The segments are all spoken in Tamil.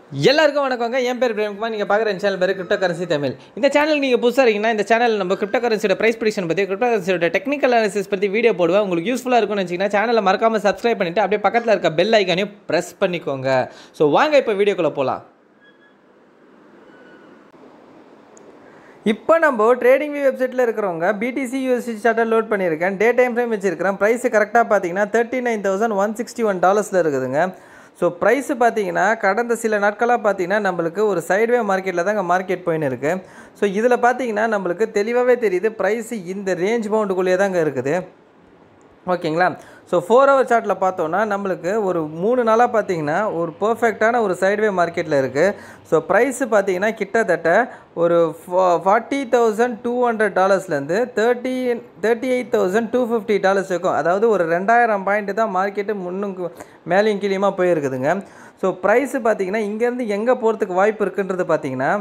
எல்லாருக்கும் வணக்கங்க என் பேர் பிரேம்குமார் நீங்கள் பார்க்குற சேனல் பேர் கிரிப்டோ கரன்சி தமிழ் இந்த சேனல் நீங்கள் புதுசாக இருக்கீங்கன்னா இந்த சேனல் நம்ம கிரிப்டோ கரன்சியோட ப்ரைஸ் ப்ரிடிக்ஷன் பற்றி கிரிப்டோ கரன்சியோட டெக்னிக்கல் அனாலிசிஸ் பற்றி வீடியோ போடுவேன் உங்களுக்கு யூஸ்ஃபுல்லாக இருக்கும்னு வச்சிங்கன்னா சேனலை மறக்காமல் சப்ஸ்கிரைப் பண்ணிவிட்டு அப்படியே பக்கத்தில் இருக்க பெல் ஐக்கானையும் ப்ரெஸ் பண்ணிக்கோங்க ஸோ வாங்க இப்போ வீடியோக்குள்ளே போகலாம் இப்போ நம்ம ட்ரேடிங் வியூ வெப்சைட்டில் இருக்கிறவங்க பிடிசி யூஎஸ்டி சார்ட்டர் லோட் பண்ணியிருக்கேன் டே டைம் ஃப்ரேம் வச்சிருக்கிறேன் ப்ரைஸ் கரெக்டாக பார்த்தீங்கன்னா thirty nine thousand one sixty one டாலர்ஸில் இருக்குதுங்க ஸோ ப்ரைஸ் பார்த்தீங்கன்னா கடந்த சில நாட்களாக பார்த்தீங்கன்னா நம்மளுக்கு ஒரு சைட்வே மார்க்கெட்டில் தாங்க மார்க்கெட் போயின்னு இருக்குது ஸோ இதில் பார்த்தீங்கன்னா நம்மளுக்கு தெளிவாகவே தெரியுது ப்ரைஸ் இந்த ரேஞ்ச் பவுண்டுக்குள்ளேயே தாங்க இருக்குது ஓகேங்களா ஸோ ஃபோர் ஹவர் சார்ட்டில் பார்த்தோன்னா நம்மளுக்கு ஒரு மூணு நாளாக பார்த்தீங்கன்னா ஒரு பர்ஃபெக்டான ஒரு சைட்வே மார்க்கெட்டில் இருக்குது ஸோ ப்ரைஸு பார்த்தீங்கன்னா கிட்டத்தட்ட ஒரு ஃபார்ட்டி தௌசண்ட் டூ ஹண்ட்ரட் டாலர்ஸ்லேருந்து thirty thirty eight thousand two fifty dollars இருக்கும் அதாவது ஒரு ரெண்டாயிரம் பாயிண்ட்டு தான் மார்க்கெட்டு முன்னும் மேலேயும் கீழேயுமா போயிருக்குதுங்க ஸோ ப்ரைஸு பார்த்தீங்கன்னா இங்கேருந்து எங்கே போகிறதுக்கு வாய்ப்பு இருக்குன்றது பார்த்தீங்கன்னா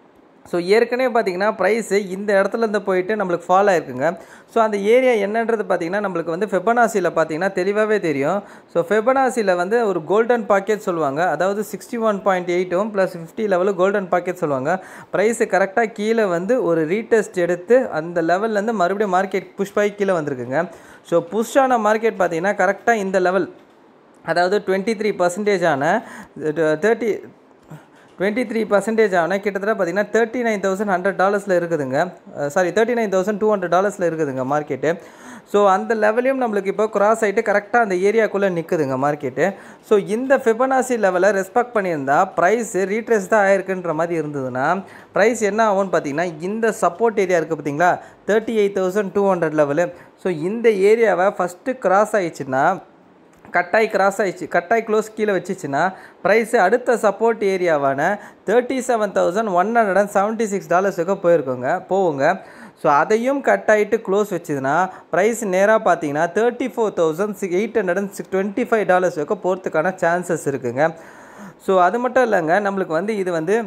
ஸோ ஏற்கனவே பார்த்தீங்கன்னா ப்ரைஸு இந்த இடத்துலேருந்து போயிட்டு நம்மளுக்கு ஃபால் ஆயிருக்குங்க ஸோ அந்த ஏரியா என்னன்றது பார்த்தீங்கன்னா நம்மளுக்கு வந்து ஃபெபனாசியில் பார்த்தீங்கன்னா தெளிவாகவே தெரியும் ஸோ ஃபெபனாசியில் வந்து ஒரு கோல்டன் பாக்கெட் சொல்லுவாங்க அதாவது சிக்ஸ்டி ஒன் பாயிண்ட் எயிட்டும் plus fifty level golden pocket சொல்லுவாங்க ப்ரைஸு கரெக்டாக கீழே வந்து ஒரு ரீடெஸ்ட் எடுத்து அந்த லெவல்லேருந்து மறுபடியும் மார்க்கெட் புஷ் ஆகி கீழே வந்திருக்குங்க ஸோ புஷ் ஆன மார்க்கெட் பார்த்தீங்கன்னா கரெக்டாக இந்த லெவல் அதாவது டுவெண்ட்டி த்ரீ பர்சன்டேஜான தேர்ட்டி டுவெண்ட்டி த்ரீ பர்சன்டேஜ் ஆனால் கிட்டத்தட்ட பார்த்தீங்கன்னா தேர்ட்டி நைன் தௌசண்ட் ஹண்ட்ரட் டாலர்ஸில் இருக்குதுங்க sorry thirty nine thousand two hundred டாலர்ஸில் இருக்குதுங்க மார்க்கெட்டு ஸோ அந்த லெவலையும் நம்மளுக்கு இப்போ கிராஸ் ஆகிட்டு கரெக்டாக அந்த ஏரியாக்குள்ளே நிற்குதுங்க மார்க்கெட்டு ஸோ இந்த ஃபிபனாசி லெவலை ரெஸ்பெக்ட் பண்ணியிருந்தா ப்ரைஸு ரீட்ரேஸ் தான் ஆயிருக்குன்ற மாதிரி இருந்ததுன்னா ப்ரைஸ் என்ன ஆகும்னு பார்த்தீங்கன்னா இந்த சப்போர்ட் ஏரியா இருக்குது பார்த்தீங்களா thirty eight thousand two hundred level so இந்த ஏரியாவை ஃபஸ்ட்டு கிராஸ் ஆயிடுச்சுன்னா கட்டாய் கிராஸ் ஆயிடுச்சு கட்டாய் க்ளோஸ் கீழே வச்சுச்சுன்னா ப்ரைஸு அடுத்த சப்போர்ட் ஏரியாவான thirty seven thousand one hundred and seventy six டாலர்ஸுக்கு போயிருக்கோங்க போவோங்க ஸோ அதையும் கட் ஆகிட்டு க்ளோஸ் வச்சுதுன்னா ப்ரைஸ் நேராக பார்த்தீங்கன்னா thirty four thousand six eight hundred and six twenty five dollars வரைக்கும் போகிறதுக்கான சான்சஸ் இருக்குங்க ஸோ அது மட்டும் இல்லைங்க நம்மளுக்கு வந்து இது வந்து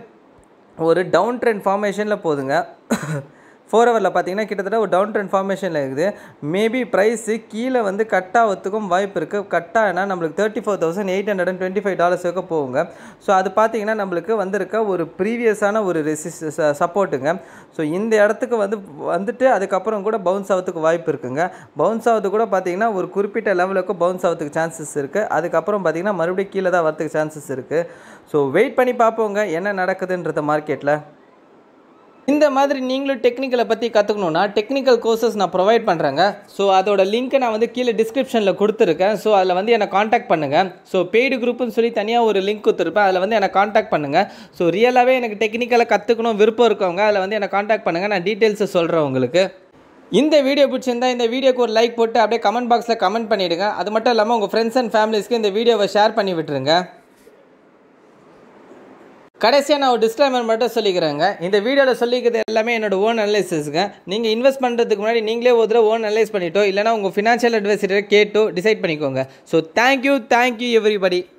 ஒரு டவுன் ட்ரெண்ட் ஃபார்மேஷனில் போகுதுங்க ஃபோர் ஹவரில் பார்த்தீங்கன்னா கிட்டத்தட்ட ஒரு டவுன் ட்ரெண்ட் ஃபார்மேஷனில் இருக்குது மேபி ப்ரைஸு கீழே வந்து கட் ஆகிறதுக்கும் வாய்ப்பு இருக்குது கட் ஆகினா நம்மளுக்கு thirty four thousand eight hundred and twenty five dollars வரைக்கும் போகுங்க ஸோ அது பார்த்தீங்கன்னா நம்மளுக்கு வந்திருக்க ஒரு ப்ரீவியஸான ஒரு ரெசிஸ் சப்போர்ட்டுங்க ஸோ இந்த இடத்துக்கு வந்து வந்துட்டு அதுக்கப்புறம் கூட பவுன்ஸ் ஆகிறதுக்கு வாய்ப்பு இருக்குங்க பவுன்ஸ் ஆகிறது கூட பார்த்தீங்கன்னா ஒரு குறிப்பிட்ட லெவலுக்கு பவுன்ஸ் ஆகிறதுக்கு சான்சஸ் இருக்குது அதுக்கப்புறம் பார்த்தீங்கன்னா மறுபடியும் கீழே தான் வரதுக்கு சான்சஸ் இருக்குது ஸோ வெயிட் பண்ணி பார்ப்போங்க என்ன நடக்குதுன்றது மார்க்கெட்டில் இந்த மாதிரி நீங்களும் டெக்னிக்கலை பற்றி கற்றுக்கணுன்னா டெக்னிக்கல் கோர்சஸ் நான் ப்ரொவைட் பண்ணுறேங்க ஸோ அதோட லிங்க்கை நான் வந்து கீழே டிஸ்கிரிப்ஷனில் கொடுத்துருக்கேன் ஸோ அதில் வந்து என்னை காண்டாக்ட் பண்ணுங்கள் ஸோ பெய்டு குரூப்புன்னு சொல்லி தனியாக ஒரு லிங்க் கொடுத்துருப்பேன் அதில் வந்து என்னை காண்டாக்ட் பண்ணுங்கள் ஸோ ரியலாகவே எனக்கு டெக்னிக்கலை கற்றுக்கணும் விருப்பம் இருக்கவங்க அதில் வந்து என்னை காண்டாக்ட் பண்ணுங்கள் நான் டீட்டெயில்ஸை சொல்கிறேன் உங்களுக்கு இந்த வீடியோ பிடிச்சிருந்தா இந்த வீடியோக்கு ஒரு லைக் போட்டு அப்படியே கமெண்ட் பாக்ஸில் கமெண்ட் பண்ணிவிடுங்க அது மட்டும் இல்லாமல் உங்கள் ஃப்ரெண்ட்ஸ் அண்ட் ஃபேமிலிஸ்க்கு இந்த வீடியோவை ஷேர் பண்ணி விட்டுருங்க கடைசியாக நான் ஒரு டிஸ்க்ளைமர் மட்டும் சொல்லிக்கிறேங்க இந்த வீடியோவில் சொல்லிக்கிறது எல்லாமே என்னோட ஓன் அனலைசிஸ்ங்க நீங்கள் இன்வெஸ்ட் பண்ணுறதுக்கு முன்னாடி நீங்களே ஒரு தடவை ஓன் அனலைஸ் பண்ணிட்டோ இல்லைனா உங்கள் ஃபினான்ஷியல் அட்வைசரை கேட்டோ டிசைட் பண்ணிக்கோங்க ஸோ தேங்க்யூ தேங்க்யூ எவ்ரிபடி